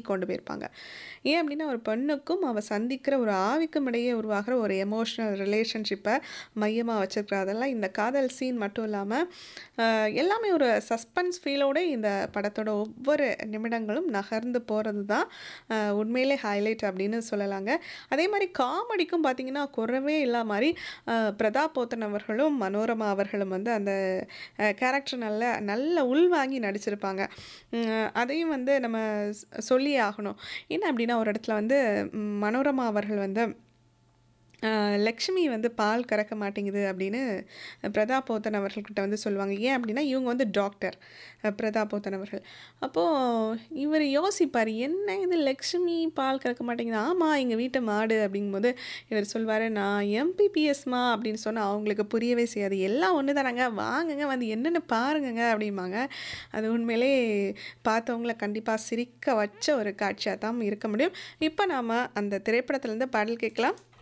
கொண்டு போயிருப்பாங்க ஏன் அப்படின்னா ஒரு பெண்ணுக்கும் அவள் சந்திக்கிற ஒரு ஆவிக்கும் இடையே உருவாகிற ஒரு எமோஷ்னல் ரிலேஷன்ஷிப்பை மையமாக வச்சிருக்கிற அதெல்லாம் இந்த காதல் சீன் மட்டும் இல்லாமல் எல்லாமே ஒரு சஸ்பென்ஸ் ஃபீலோட இந்த படத்தோட ஒவ்வொரு நிமிடங்களும் நகர்ந்து போகிறது தான் அஹ், உண்மையிலே ஹைலைட் அப்படின்னு சொல்லலாங்க அதே மாதிரி காமெடிக்கும் பார்த்தீங்கன்னா குறவே இல்லா மாதிரி அஹ், பிரதாப் போத்தன் அவர்களும் மனோரமா அவர்களும் வந்து அந்த கேரக்டர் நல்ல நல்ல உள்வாங்கி நடிச்சிருப்பாங்க உம், அதையும் வந்து நம்ம ஸ்- சொல்லியே ஆகணும் என்ன அப்படின்னா ஒரு இடத்துல வந்து ம், மனோரமா அவர்கள் வந்து ஆஹ் லக்ஷ்மி வந்து பால் கறக்க மாட்டேங்குது அப்படின்னு பிரதாப் போத்தன் அவர்கள்கிட்ட வந்து சொல்லுவாங்க ஏன் அப்படின்னா இவங்க வந்து டாக்டர் அஹ் பிரதாப் போத்தன் அவர்கள் அப்போது இவர் யோசிப்பார் என்ன இது லக்ஷ்மி பால் கறக்க மாட்டேங்குது ஆமாம் எங்கள் வீட்டு மாடு அப்படிங்கும்போது இவர் சொல்வார் நான் எம்பிபிஎஸ்மா அப்படின்னு சொன்னால் அவங்களுக்கு புரியவே செய்யாது எல்லாம் ஒன்று தானாங்க வாங்குங்க வந்து என்னென்னு பாருங்கங்க அப்படிம்பாங்க அது உண்மையிலே பார்த்தவங்கள கண்டிப்பாக சிரிக்க வச்ச ஒரு காட்சியாக தான் இருக்க முடியும் இப்போ நாம் அந்த திரைப்படத்துலேருந்து பாடல் கேட்கலாம்